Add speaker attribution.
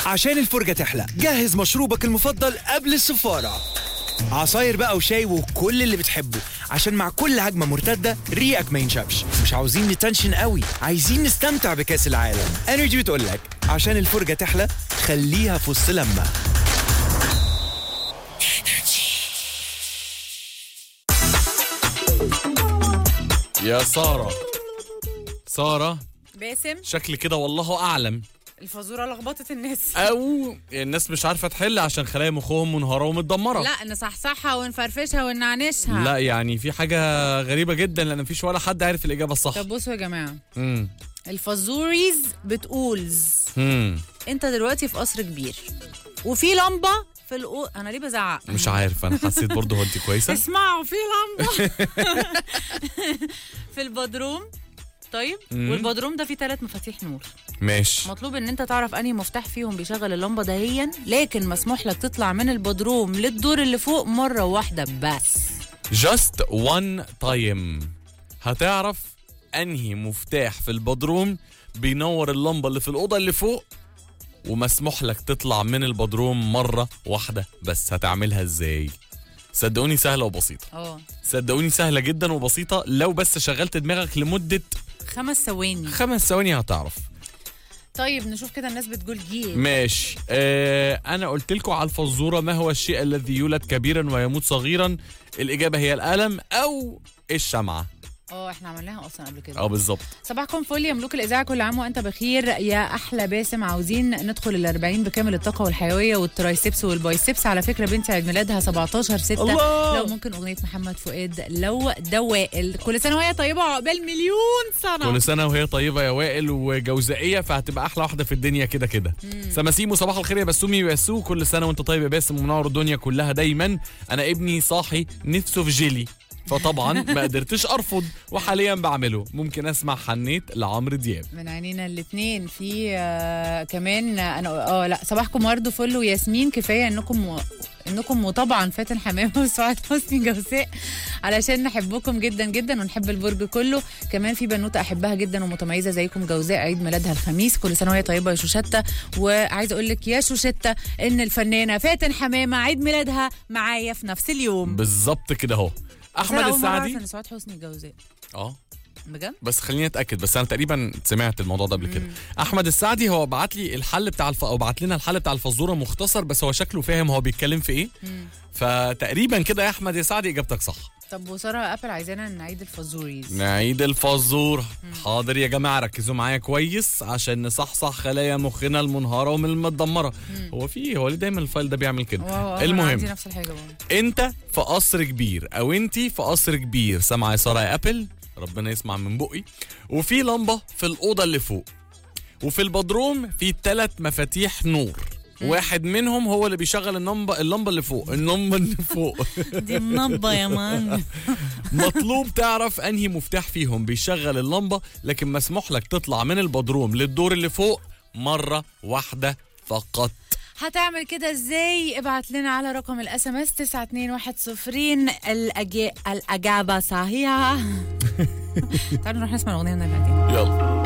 Speaker 1: عشان الفرجة تحلى جهز مشروبك المفضل قبل السفارة عصاير بقى وشاي وكل اللي بتحبه عشان مع كل هجمة مرتدة ريقك ما ينشفش مش عاوزين نتنشن قوي عايزين نستمتع بكأس العالم انرجي بتقولك عشان الفرجة تحلى خليها في وسط لما
Speaker 2: يا سارة سارة
Speaker 3: باسم
Speaker 2: شكل كده والله أعلم
Speaker 3: الفازوره لخبطت الناس
Speaker 2: أو الناس مش عارفة تحل عشان خلايا مخهم منهارة ومتدمرة
Speaker 3: لا نصحصحها ونفرفشها ونعنشها
Speaker 2: لا يعني في حاجة غريبة جدا لأن مفيش ولا حد عارف الإجابة الصح
Speaker 3: طب بصوا يا جماعه
Speaker 2: مم.
Speaker 3: الفازوريز بتقولز
Speaker 2: مم.
Speaker 3: انت دلوقتي في قصر كبير وفي لمبه في الأو... انا ليه بزعق
Speaker 2: مش عارف أنا حسيت برضه هو أنت كويسة
Speaker 3: اسمعوا في لمبه في البدروم طيب
Speaker 2: مم.
Speaker 3: والبدروم ده فيه ثلاث مفاتيح نور
Speaker 2: ماشي
Speaker 3: مطلوب ان انت تعرف انهي مفتاح فيهم بيشغل اللمبه دهيا لكن مسموح لك تطلع من البدروم للدور اللي فوق مره واحده بس
Speaker 2: جاست وان تايم هتعرف انهي مفتاح في البدروم بينور اللمبه اللي في الاوضه اللي فوق ومسموح لك تطلع من البدروم مره واحده بس هتعملها ازاي صدقوني سهله وبسيطه
Speaker 3: اه
Speaker 2: صدقوني سهله جدا وبسيطه لو بس شغلت دماغك لمده
Speaker 3: خمس ثواني
Speaker 2: خمس ثواني هتعرف
Speaker 3: طيب نشوف كده الناس بتقول جيل
Speaker 2: ماشي آه انا قلت لكم على الفزوره ما هو الشيء الذي يولد كبيرا ويموت صغيرا الاجابه هي القلم او الشمعه
Speaker 3: اه احنا عملناها اصلا قبل كده
Speaker 2: اه بالظبط
Speaker 3: صباحكم فل يا ملوك الاذاعه كل عام وانت بخير يا احلى باسم عاوزين ندخل ال 40 بكامل الطاقه والحيويه والترايسبس والبايسبس على فكره بنتي عيد ميلادها 17 6
Speaker 2: الله!
Speaker 3: لو ممكن اغنيه محمد فؤاد لو دوائل كل سنه وهي طيبه وعقبال مليون سنه
Speaker 2: كل سنه وهي طيبه يا وائل وجوزائيه فهتبقى احلى واحده في الدنيا كده كده سماسيم وصباح الخير يا بسومي بسو كل سنه وانت طيب يا باسم ومنور الدنيا كلها دايما انا ابني صاحي نفسه في جيلي فطبعا ما قدرتش ارفض وحاليا بعمله ممكن اسمع حنيت لعمرو دياب
Speaker 3: من عينينا الاثنين في آه كمان آه، انا اه لا صباحكم ورد فل وياسمين كفايه انكم و... انكم وطبعا فاتن حمامه وسعاد حسني جوساء علشان نحبكم جدا جدا ونحب البرج كله كمان في بنوته احبها جدا ومتميزه زيكم جوزاء عيد ميلادها الخميس كل سنه وهي طيبه يا شوشته وعايزه اقول لك يا شوشته ان الفنانه فاتن حمامه عيد ميلادها معايا في نفس اليوم
Speaker 2: بالظبط كده اهو
Speaker 3: بس
Speaker 2: احمد
Speaker 3: أنا أول مرة أعرف
Speaker 2: السعدي
Speaker 3: ان سعاد حسني جوزاء
Speaker 2: اه
Speaker 3: بجد
Speaker 2: بس خليني اتاكد بس انا تقريبا سمعت الموضوع ده قبل كده احمد السعدي هو بعت لي الحل بتاع الف... او بعت لنا الحل بتاع الفزوره مختصر بس هو شكله فاهم هو بيتكلم في ايه فتقريبا كده يا احمد يا سعدي اجابتك صح
Speaker 3: طب وساره ابل عايزانا نعيد الفازوريز
Speaker 2: نعيد الفزورة حاضر يا جماعة ركزوا معايا كويس عشان نصحصح خلايا مخنا المنهارة ومن المتدمرة هو في هو ليه دايما الفايل ده بيعمل كده
Speaker 3: واو، أنا عندي
Speaker 2: المهم
Speaker 3: نفس الحاجه برضه
Speaker 2: انت في قصر كبير او انتي في قصر كبير سامعة يا سارة يا ابل ربنا يسمع من بقي وفي لمبة في الأوضة اللي فوق وفي البدروم في ثلاث مفاتيح نور واحد منهم هو اللي بيشغل اللمبه اللمبه اللي فوق اللمبه اللي فوق
Speaker 3: دي النبه يا مان
Speaker 2: مطلوب تعرف انهي مفتاح فيهم بيشغل اللمبه لكن مسموح لك تطلع من البدروم للدور اللي فوق مره واحده فقط
Speaker 3: هتعمل كده ازاي ابعت لنا على رقم الاس ام اس 92110 الأجي... الاجابه صحيحه تعالوا نروح نسمع الاغنيه ونرجع تاني
Speaker 2: يلا